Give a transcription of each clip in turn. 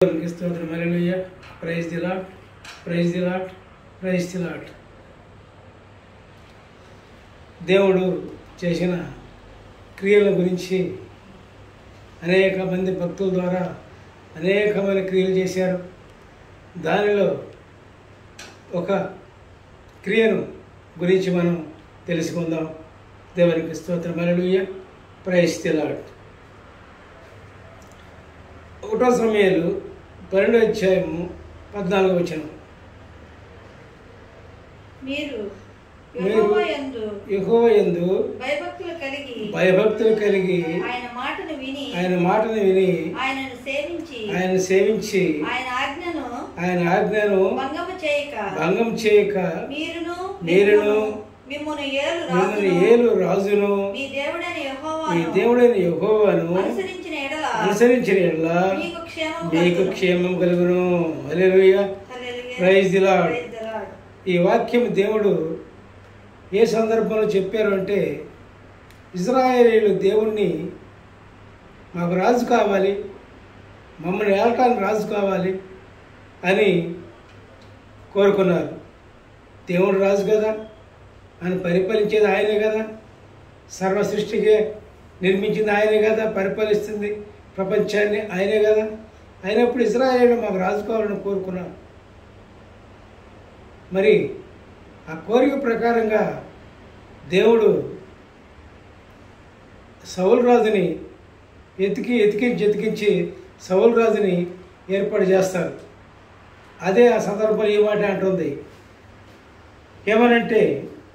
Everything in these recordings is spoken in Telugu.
దేవునికి స్తోత్రం hallelujah praise the Lord praise the Lord praise the Lord దేవుడు చేసిన క్రియల గురించి అనేక మంది భక్తుల ద్వారా అనేకమైన క్రియలు చేశారు దానిలో ఒక క్రియను గురించి మనం తెలుసుకుందాం దేవునికి స్తోత్రం హల్లెలూయా ప్రైజ్ ది లాట్ ఒకటో సమయాలు పన్నెండో అధ్యాయము పద్నాలుగు వచనం మీరు మీరు యెహోవాయందు యెహోవా యందు భయభక్తులు కలిగి భయభక్తులు కలిగి ఆయన మాటను విని ఆయన మాటను విని ఆయనను సేవించి ఆయన సేవించి ఆయన ఆజ్ఞను ఆయన ఆజ్ఞను భంగము చేయక భంగం చేయక మీరును మీరును మిమ్మును ఏలు మిమ్మల్ని రాజును ఏలు రాజును మీ దేవుడైన మీ యెహోవాను దేవుడైన యెహోవాను అనుసరించిన ఎడల అనుసరించిన ఎడల మీకు క్షేమం మీకు కలుగును. క్షేమం కలుగును హల్లెలూయా హల్లెలూయా. Praise the Lord. Praise the Lord. ఈ వాక్యం దేవుడు ఏ సందర్భంలో చెప్పారు అంటే ఇజ్రాయేలీలు దేవుణ్ణి మాకు రాజు కావాలి మమ్మల్ని ఏలటానికి రాజు కావాలి అని కోరుకున్నారు దేవుడు రాజు కదా ఆయన పరిపాలించేది ఆయనే కదా సర్వ సృష్టికే నిర్మించింది ఆయనే కదా పరిపాలిస్తుంది ప్రపంచాన్ని ఆయనే కదా అయినప్పుడు ఇజ్రాయేలు మాకు రాజు కావాలని కోరుకున్నారు మరి ఆ కోరిక ప్రకారంగా దేవుడు సౌలు రాజుని ఎతికి ఎతికించి ఎతికించి సౌలు రాజుని ఏర్పాటు చేస్తారు అదే ఆ సందర్భంలో ఈ మాట అంటుంది ఏమనంటే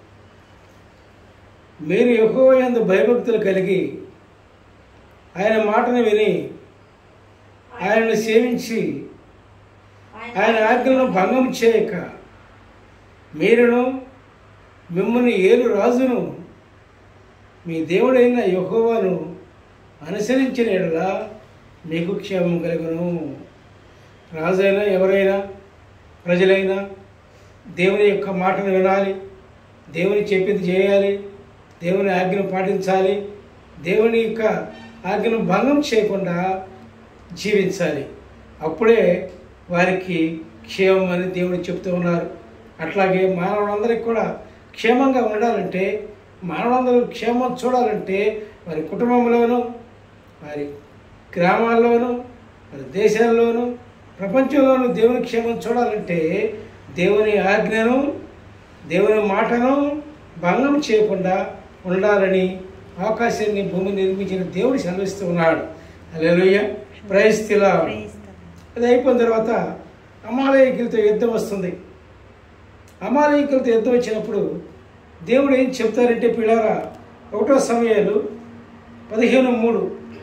మీరు ఎక్కువ ఎందు భయభక్తులు కలిగి ఆయన మాటను విని ఆయనను సేవించి ఆయన ఆజ్ఞలను భంగం చేయక మీరును మిమ్మల్ని ఏలు రాజును మీ దేవుడైన యెహోవాను అనుసరించిన ఎడల మీకు క్షేమం కలుగును రాజైనా ఎవరైనా ప్రజలైనా దేవుని యొక్క మాటను వినాలి దేవుని చెప్పింది చేయాలి దేవుని ఆజ్ఞను పాటించాలి దేవుని యొక్క ఆజ్ఞను భంగం చేయకుండా జీవించాలి అప్పుడే వారికి క్షేమం అని దేవుడు చెప్తూ ఉన్నారు అట్లాగే మానవులందరికీ కూడా క్షేమంగా ఉండాలంటే మానవులందరూ క్షేమం చూడాలంటే వారి కుటుంబంలోనూ వారి గ్రామాల్లోనూ వారి దేశాల్లోనూ ప్రపంచంలోనూ దేవుని క్షేమం చూడాలంటే దేవుని ఆజ్ఞను దేవుని మాటను భంగం చేయకుండా ఉండాలని ఆకాశాన్ని భూమి నిర్మించిన దేవుడు సెలవిస్తూ ఉన్నాడు అలెలుయ్య ప్రయస్తిలా Praise the Lord. అది అయిపోయిన తర్వాత అమాలయకులతో యుద్ధం వస్తుంది అమాలయకులతో యుద్ధం వచ్చినప్పుడు దేవుడు ఏం చెప్తారంటే పిల్లారా ఒకటో సమయాలు పదిహేను మూడు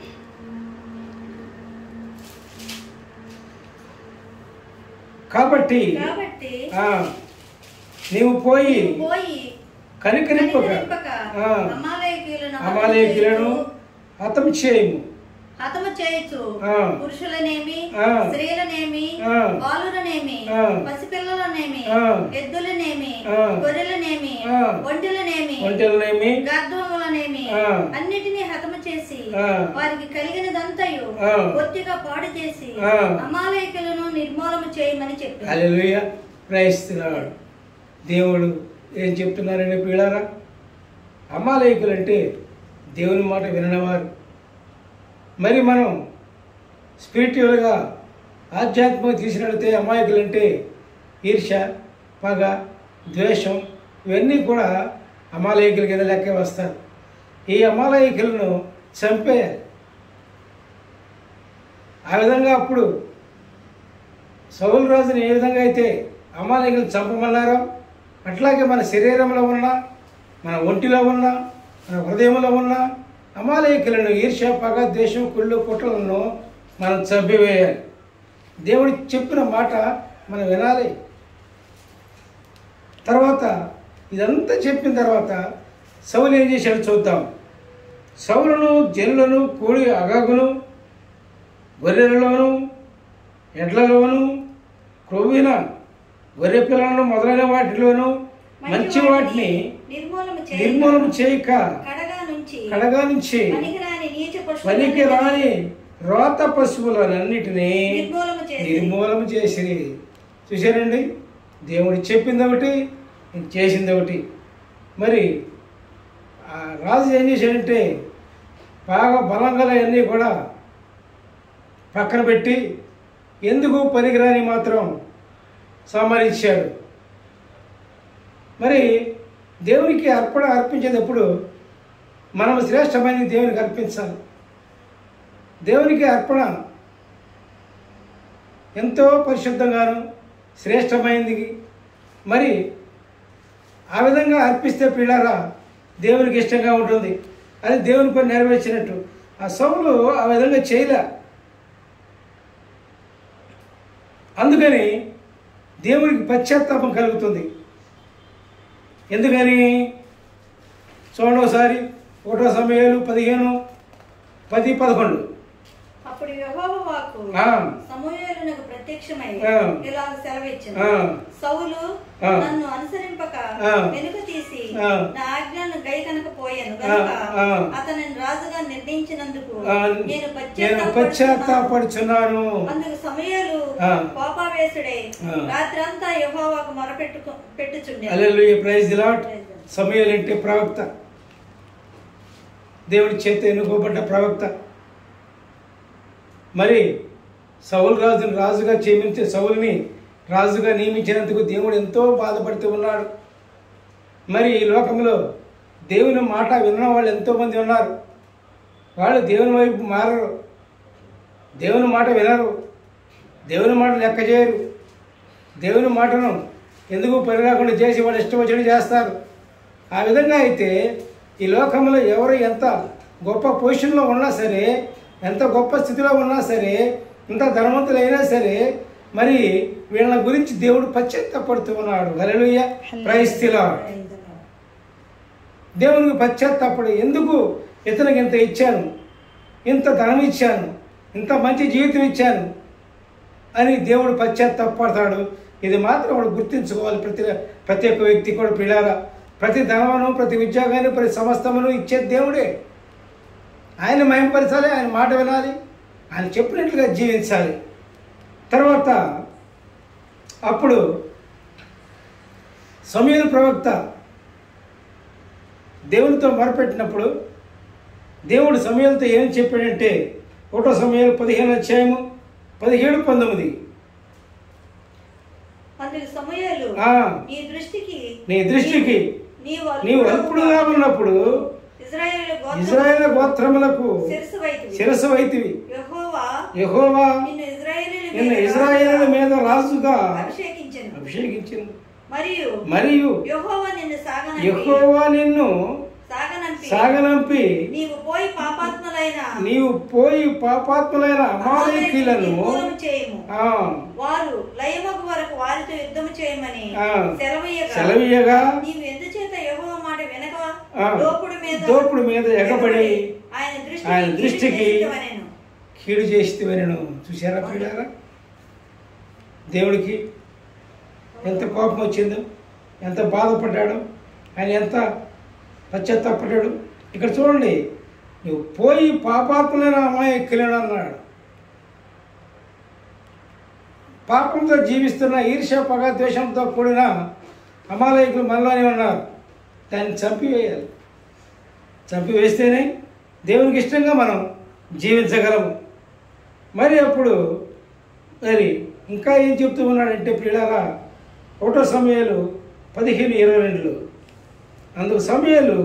కాబట్టి కాబట్టి ఆ, నీవు పోయి నీవు పోయి కనికరింపక కనికరింపక ఆ, అమాలేకీయులను హతము అమాలేకులను చేయుచు, హతం చేయము హతము చేయొచ్చు ఆ. పురుషులనేమి ఆ. స్త్రీలనేమి ఆ. బాలురనేమి ఆ. పసిపిల్లలనేమి ఆ. ఎద్దులనేమి ఆ. గొర్రెలనేమి ఆ. ఒంటెలనేమి ఒంటెలనేమి గర్భములనేమి ఆ. అన్నిటినీ హతము చేసి ఆ. వారికి కలిగినదంతయు ఆ. బొత్తిగా పాడు చేసి ఆ. అమాలేకులను నిర్మూలము చేయమని చెప్పారు అలెలుయ ప్రయస్తున్నాడు దేవుడు ఏం చెప్తున్నారండి పీడారా అమాలయకులు అంటే దేవుని మాట వినవారు మరి మనం స్పిరిచువల్గా ఆధ్యాత్మిక తీసినట్లయితే అమాయకులు అంటే ఈర్ష పగ ద్వేషం ఇవన్నీ కూడా అమాలయకుల కింద లెక్కే వస్తారు ఈ అమాలయకులను చంపేయాలి ఆ విధంగా అప్పుడు సౌలు రాజుని ఏ విధంగా అయితే అమాలయకులు చంపమన్నారో అట్లాగే మన శరీరంలో ఉన్న మన ఒంటిలో ఉన్న మన హృదయంలో ఉన్న అమాలయకులను ఈర్ష్య పగ ద్వేషం కుళ్ళు కుట్రలను మనం చంపివేయాలి దేవుడు చెప్పిన మాట మనం వినాలి తర్వాత ఇదంతా చెప్పిన తర్వాత సౌలు ఏం చేశాడు చూద్దాం సౌలును జనులను కూడి అగాగును గొర్రెలలోను ఎడ్లలోను క్రొవ్విన గొర్రె పిల్లలను మొదలైన వాటిలోను మంచి వాటిని నిర్మూలము చేయక నిర్మూలన చేయక కడగా నుంచి కడగా నుంచి పనికిరాని నీచ పనికి పశువులన్నిటినీ రాని రోత పశువులన్నిటినీ నిర్మూలము చేసి నిర్మూలన చేసి చూశారండి దేవుడు చెప్పింది ఒకటి ఈయన చేసింది ఒకటి మరి ఆ రాజు ఏం చేశాడంటే బాగా బలం గల అన్నీ కూడా పక్కన పెట్టి ఎందుకు పనికిరాని మాత్రం సంహరించాడు మరి దేవునికి అర్పణ అర్పించేటప్పుడు మనం శ్రేష్టమైన దేవునికి అర్పించాలి దేవునికి అర్పణ ఎంతో పరిశుద్ధంగాను శ్రేష్టమైనది మరి ఆ విధంగా అర్పిస్తే పిల్లరా దేవునికి ఇష్టంగా ఉంటుంది అది దేవుని పని నెరవేర్చినట్టు ఆ సౌలు ఆ విధంగా చేయలే అందుకని దేవునికి పశ్చాత్తాపం కలుగుతుంది ఎందుకని చూడండి ఒకసారి ఒకటో సమయాలు పదిహేను పది పదకొండు అప్పుడు యెహోవా వాక్కు ఆ. సమూయేలునకు ప్రత్యక్షమై ఆ. ఇలా సెలవిచ్చింది ఆ. సౌలు ఆ. నన్ను అనుసరింపక ఆ. వెనుక తీసి ఆ. నా ఆజ్ఞను గై కనుక పోయాను కనుక ఆ. అతనిని రాజుగా నిర్ణయించినందుకు ఆ, నేను నేను పశ్చాత్తాపడుచున్నాను. పశ్చాత్తాపడుచున్నాను అందుకు సమయాలు ఆ. కోపావేశుడై ఆ. రాత్రంతా యెహోవాకు మొరపెట్టు పెట్టుచుండే అల్లెలు ప్రైజ్ లాట్ సమయాలు అంటే ప్రవక్త దేవుడి చేత ఎన్నుకోబడ్డ ప్రవక్త మరి సౌలు రాజుని రాజుగా చేయించే సౌలుని రాజుగా నియమించినందుకు దేవుడు ఎంతో బాధపడుతూ ఉన్నాడు మరి ఈ లోకంలో దేవుని మాట విన్న వాళ్ళు ఎంతోమంది ఉన్నారు వాళ్ళు దేవుని వైపు మారరు దేవుని మాట వినరు దేవుని మాట లెక్క చేయరు దేవుని మాటను ఎందుకు పరిరాకుండా చేసి వాళ్ళు ఇష్టం వచ్చినట్టు చేస్తారు ఆ విధంగా అయితే ఈ లోకంలో ఎవరు ఎంత గొప్ప పొజిషన్లో ఉన్నా సరే ఎంత గొప్ప స్థితిలో ఉన్నా సరే ఎంత ధనవంతులైనా సరే మరి వీళ్ళ గురించి దేవుడు పశ్చాత్తాపడుతూ ఉన్నాడు హల్లెలూయ క్రైస్తిలో దేవునికి పశ్చాత్తాపడు ఎందుకు ఇతనికి ఇంత ఇచ్చాను ఇంత ధనం ఇచ్చాను ఇంత మంచి జీవితం ఇచ్చాను అని దేవుడు పశ్చాత్తాపడతాడు ఇది మాత్రం వాడు గుర్తించుకోవాలి ప్రతి ప్రతి ఒక్క వ్యక్తి కూడా పిల్లారా ప్రతి ధనమును ప్రతి ఉద్యోగాన్ని ప్రతి సమస్తమును ఇచ్చేది దేవుడే ఆయన మయంపరచాలి ఆయన మాట వినాలి ఆయన చెప్పినట్లుగా జీవించాలి తర్వాత అప్పుడు సమీర ప్రవక్త దేవునితో మొరపెట్టినప్పుడు దేవుడు సమయాలతో ఏం చెప్పాడంటే ఒకటో సమయాలు పదిహేను అధ్యాయము పదిహేడు పంతొమ్మిది అందుకు సమయాలు ఆ. నీ దృష్టికి నీ దృష్టికి నీవు నీవు అల్పుడుగా ఉన్నప్పుడు ఇజ్రాయేలు ఇజ్రాయేల్ గోత్రములకు శిరసు వైతివి శిరసు వైతివి యెహోవా యెహోవా నిన్ను ఇజ్రాయేలీయుల నిన్ను మీద ఇజ్రాయేల్ మీద రాజుగా అభిషేకించను అభిషేకించింది మరియు మరియు యెహోవా నిన్ను సాగనంపి యెహోవా నిన్ను సాగనంపి సాగనంపి నీవు పోయి పాపాత్ములైన నీవు పోయి పాపాత్ములైన అమాయకులను నిర్మూలము చేయము ఆ, వారు లయమగు వరకు వారితో యుద్ధము చేయమని ఆ. సెలవీయగా సెలవీయగా నీవు ఎందుచేత యెహోవా మాట వినక ఆ. దోపుడు మీద దోపుడు మీద ఎగబడి ఆయన దృష్టికి ఆయన దృష్టికి కీడు చేసితివనెను. కీడు చేస్తే నేను చూసారా పీడారా దేవుడికి ఎంత కోపం వచ్చిందో ఎంత బాధపడ్డాడో ఆయన ఎంత పశ్చాత్తాపడ్డాడు ఇక్కడ చూడండి నువ్వు పోయి పాపాత్ములైన అమాయకులను అన్నాడు పాపంతో జీవిస్తున్న ఈర్ష్య పగ ద్వేషంతో కూడిన అమాలయకులు మనలోనే ఉన్నారు దాన్ని చంపివేయాలి చంపివేస్తేనే దేవునికి ఇష్టంగా మనం జీవించగలము మరి అప్పుడు మరి ఇంకా ఏం చెప్తూ ఉన్నాడంటే పిల్లల ఒకటో సమయాలు పదిహేను ఇరవై రెండులో అందుకు సమయాలు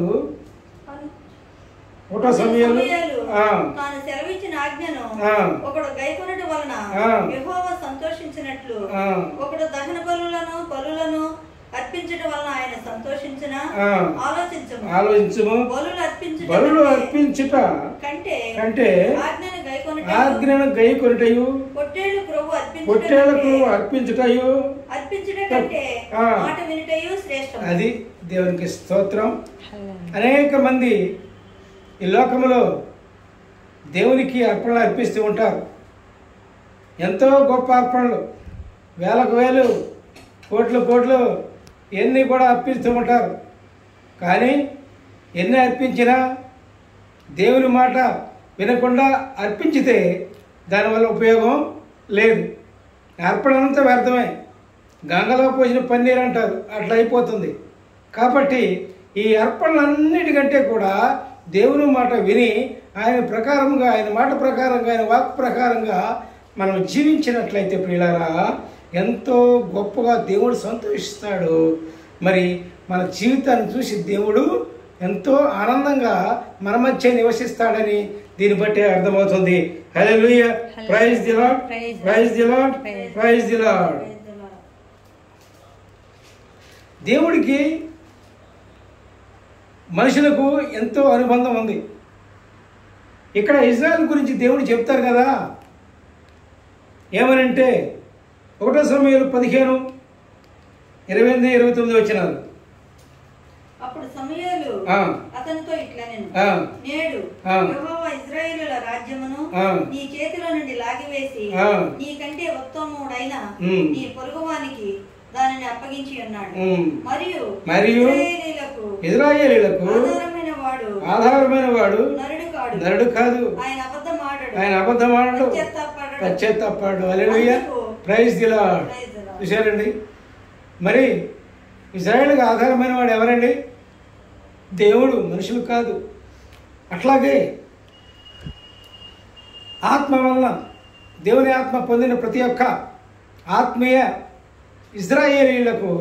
ఒకటో సమయాలు సమూయేలు ఆ, తాను సెలవిచ్చిన ఆజ్ఞను ఆ. ఒకడు గైకొనటి వలన ఆ. యెహోవా సంతోషించినట్లు ఆ. ఒకడు దహన బలులను బలులను అర్పించడం వలన ఆయన సంతోషించిన ఆ. ఆలోచించము ఆలోచించము బలులు అర్పించడం బలులు కంటే- అర్పించుట కంటే కంటే ఆజ్ఞను గైకొనటయు ఆజ్ఞను గై కొనుటయు పొట్టేళ్లు ప్రభు అర్పించుట పొట్టేళ్లకు కంటే- అర్పించుటయు అర్పించుట కంటే ఆ. మాట వినుటయు శ్రేష్టం అది దేవునికి స్తోత్రం అనేక మంది ఈ లోకంలో దేవునికి అర్పణలు అర్పిస్తూ ఉంటారు ఎంతో గొప్ప అర్పణలు వేలకు వేలు కోట్లు కోట్లు ఎన్ని కూడా అర్పిస్తూ ఉంటారు కానీ ఎన్ని అర్పించినా దేవుని మాట వినకుండా అర్పించితే దానివల్ల ఉపయోగం లేదు అర్పణ అంతా వ్యర్థమే గంగలో పోసిన పన్నీర్ అంటారు అట్లా అయిపోతుంది కాబట్టి ఈ అర్పణలన్నిటికంటే కూడా దేవుని మాట విని ఆయన ప్రకారంగా ఆయన మాట ప్రకారంగా ఆయన వాక్ ప్రకారంగా మనం జీవించినట్లయితే ప్రియులారా ఎంతో గొప్పగా దేవుడు సంతోషిస్తాడు మరి మన జీవితాన్ని చూసి దేవుడు ఎంతో ఆనందంగా మన మధ్య నివసిస్తాడని దీన్ని బట్టి అర్థమవుతుంది hallelujah praise the Lord Praise the praise the Lord Praise praise the Lord Praise the Lord. దేవుడికి మనుషులకు ఎంతో అనుబంధం ఉంది ఇక్కడ ఇజ్రాయెల్ గురించి దేవుడు చెప్తారు కదా ఏమనంటే ఒకటో సమయంలో పదిహేను ఇరవై ఎనిమిది ఇరవై తొమ్మిది వచ్చినారు అప్పుడు సమయాలు ఆ. అతనితో ఇట్లా నేను ఆ. నేడు ఆ. యెహోవా ఇజ్రాయేలుల రాజ్యమును ఆ. నీ చేతిలో నుండి లాగివేసి ఆ. నీకంటే ఉత్తముడైన ఉమ్. నీ పొరుగువానికి దానిని అప్పగించి ఉన్నాడు ఉమ్. మరియు మరియు ఇశ్రాయేలీయులకు ఇజ్రాయేలీలకు ఆధారమైన వాడు ఆధారమైన వాడు నరుడు కాడు నరుడు కాదు ఆయన అబద్ధం ఆడడు ఆయన అబద్ధమాడు పశ్చాత్తాపడడు. పశ్చాత్తాపాడు అలెలుయ్య అందుకు praise the Lord Praise the Lord. చూశారండి మరి ఇజ్రాయేల్కి ఆధారమైన వాడు ఎవరండి దేవుడు మనుషులు కాదు అట్లాగే ఆత్మ వలన దేవుని ఆత్మ పొందిన ప్రతి ఒక్క ఆత్మీయ ఇజ్రాయేలీలకు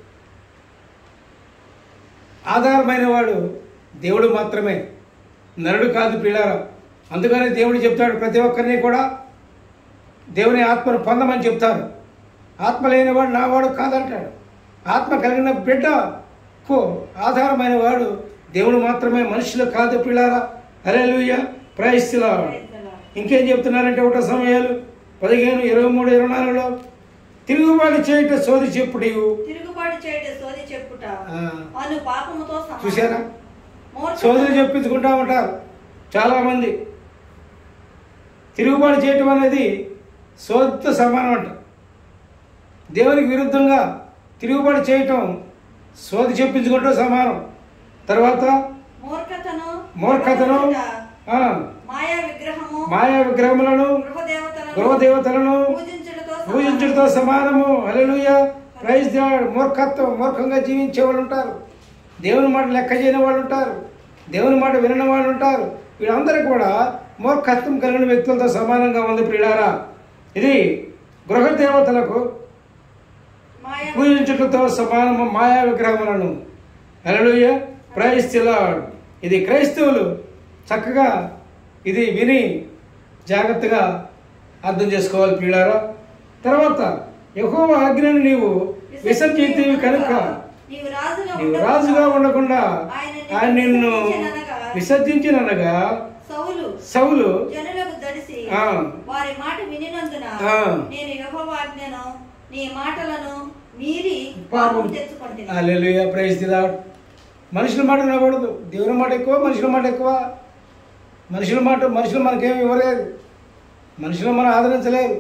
ఆధారమైన వాడు దేవుడు మాత్రమే నరుడు కాదు పిల్లారా అందుకనే దేవుడు చెప్తాడు ప్రతి ఒక్కరిని కూడా దేవుని ఆత్మను పొందమని చెప్తారు ఆత్మ లేనివాడు నావాడు కాదంటాడు ఆత్మ కలిగిన బిడ్డకు ఆధారమైన వాడు దేవుడు మాత్రమే మనుషులు కాదు పిల్లారా అరేలుయ్య ప్రయస్తిలా Praise the Lord. ఇంకేం చెప్తున్నారంటే ఒకటో సమయాలు పదిహేను ఇరవై మూడు ఇరవై నాలుగులో తిరుగుబాటు చేయట సోది చెప్పుడు తిరుగుబాటు చేయట సోది చెప్పుట ఆ. అను పాపముతో సమానం. చూశారా మూర్ఖత- సోదరులు చెప్పించుకుంటా ఉంటారు చాలామంది తిరుగుబాటు చేయటం అనేది సోదతో సమానం అంట దేవునికి విరుద్ధంగా తిరుగుబాటు చేయటం సోది చెప్పించుకుంటూ సమానం తర్వాత మూర్ఖతను మూర్ఖతను ఆ, మాయా విగ్రహము మాయా విగ్రహములను గృహదేవతలను గృహదేవతలను పూజించుటతో సమానం. పూజించడంతో సమానము హల్లెలూయ ప్రైజ్ దేవుడు మూర్ఖత్వం మూర్ఖంగా జీవించే వాళ్ళు ఉంటారు దేవుని మాట లెక్క చేయని వాళ్ళు ఉంటారు దేవుని మాట వినని వాళ్ళు ఉంటారు వీళ్ళందరూ కూడా మూర్ఖత్వం కలిగిన వ్యక్తులతో సమానంగా ఉంది ప్రియులారా ఇది గృహ దేవతలకు మాయా పూజించుటతో సమానము మాయా విగ్రహములను హల్లెలూయ ప్రైజ్ ది లార్డ్ ఇది క్రైస్తవులు చక్కగా ఇది విని జాగ్రత్తగా అర్థం చేసుకోవాలి ప్రియులారా తర్వాత యెహోవా ఆజ్ఞను నీవు విసర్జించేవి కనుక నీవు రాజుగా నీవు ఉండకుండా రాజుగా ఉండకుండా ఆయన నిన్ను విసర్జించిననగా సౌలు సౌలు జనులకు దడిసి ఆ. వారి మాట వినినందున ఆ. నేను యెహోవాజ్ఞను నీ మాటలను మీరి పాపం పాపం తెచ్చుకుంటున్నాను హల్లెలూయా ప్రైజ్ ది లార్డ్ మనుషుల మాట వినకూడదు దేవుని మాట ఎక్కువ మనుషుల మాట ఎక్కువ మనుషుల మాట మనుషులు మనకేమి ఇవ్వలేదు మనుషులు మనం ఆదరించలేదు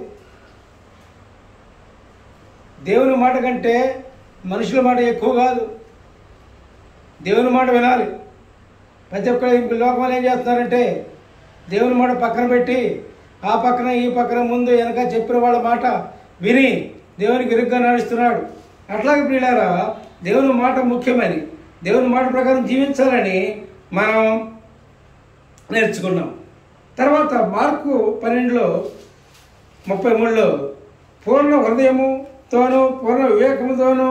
దేవుని మాట కంటే మనుషుల మాట ఎక్కువ కాదు దేవుని మాట వినాలి ప్రతి ఒక్కరు లోకంలో ఏం చేస్తున్నారంటే దేవుని మాట పక్కన పెట్టి ఆ పక్కన ఈ పక్కన ముందు వెనక చెప్పిన వాళ్ళ మాట విని దేవునికి విరుగ్గా నడుస్తున్నాడు అట్లాగే ప్రియులారా దేవుని మాట ముఖ్యమని దేవుని మాట ప్రకారం జీవించాలని మనం నేర్చుకున్నాం తర్వాత మార్కు పన్నెండులో ముప్పై మూడులో పూర్ణ హృదయముతోనూ పూర్ణ వివేకముతోనూ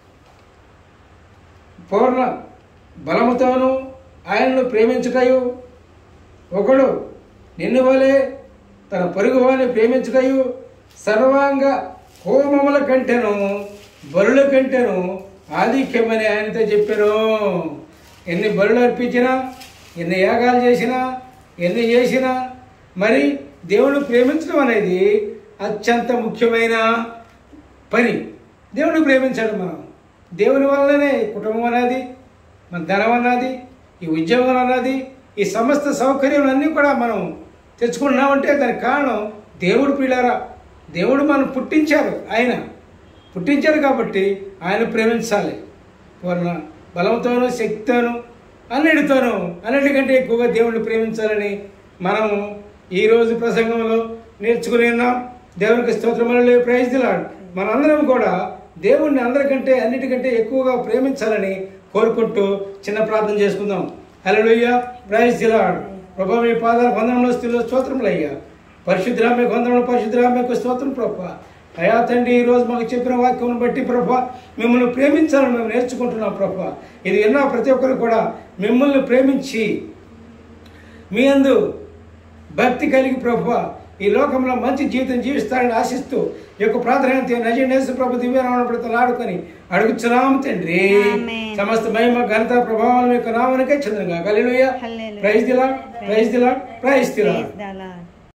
పూర్ణ బలముతోనూ ఆయనను ప్రేమించుటయు ఒకడు నిన్ను వలె తన పొరుగు వాని ప్రేమించుటయు సర్వాంగ హోమముల కంటెను బరుల కంటెను ఆధిక్యమని ఆయనతో చెప్పారు ఎన్ని బరులు అర్పించినా ఎన్ని యాగాలు చేసినా ఎన్ని చేసినా మరి దేవుడు ప్రేమించడం అనేది అత్యంత ముఖ్యమైన పని దేవుడు ప్రేమించాడు మనం దేవుని వల్లనే కుటుంబం అన్నది మన ధనం అన్నది ఈ ఉద్యోగం అన్నది ఈ సమస్త సౌకర్యాలన్నీ కూడా మనం తెచ్చుకుంటున్నామంటే దానికి కారణం దేవుడు పిల్లారా దేవుడు మనం పుట్టించారు ఆయన పుట్టించారు కాబట్టి ఆయన ప్రేమించాలి పూర్ణ బలంతోనూ శక్తితోనూ అన్నిటితోనూ అన్నిటికంటే ఎక్కువగా దేవుడిని ప్రేమించాలని మనము ఈరోజు ప్రసంగంలో నేర్చుకుని ఉన్నాం దేవునికి స్తోత్రములు ప్రైజ్ దిలాడ్ మనందరం కూడా దేవుణ్ణి అందరికంటే అన్నిటికంటే ఎక్కువగా ప్రేమించాలని కోరుకుంటూ చిన్న ప్రార్థన చేసుకుందాం హల్లెలూయా ప్రైజ్ దిలాడ్ ప్రభా మీ పాదాల వందనంలో స్థితిలో స్తోత్రములయ్యా పరిశుద్ధరామే వందనములు పరిశుద్ధరామకు స్తోత్రం ప్రభా అయా తండ్రి ఈ రోజు మాకు చెప్పిన వాక్యం బట్టి ప్రభా మిమ్మల్ని ప్రేమించాలని మేము నేర్చుకుంటున్నాం ప్రభా ఇది విన్నా ప్రతి ఒక్కరు కూడా మిమ్మల్ని ప్రేమించి మీ అందు భక్తి కలిగి ప్రభు ఈ లోకంలో మంచి జీవితం జీవిస్తారని ఆశిస్తూ ఈ యొక్క ప్రాధాన్యత నజనేసు ప్రభు దివ్యనామను ఆడుకొని అడుగుచున్నాము తండ్రి ఆమేన్. సమస్త మహిమ ఘనత ప్రభావం యొక్క నామనికే చంద్రంగా కలిలుయ hallelujah. Praise the Lord praise the Lord praise the Lord Praise the Lord.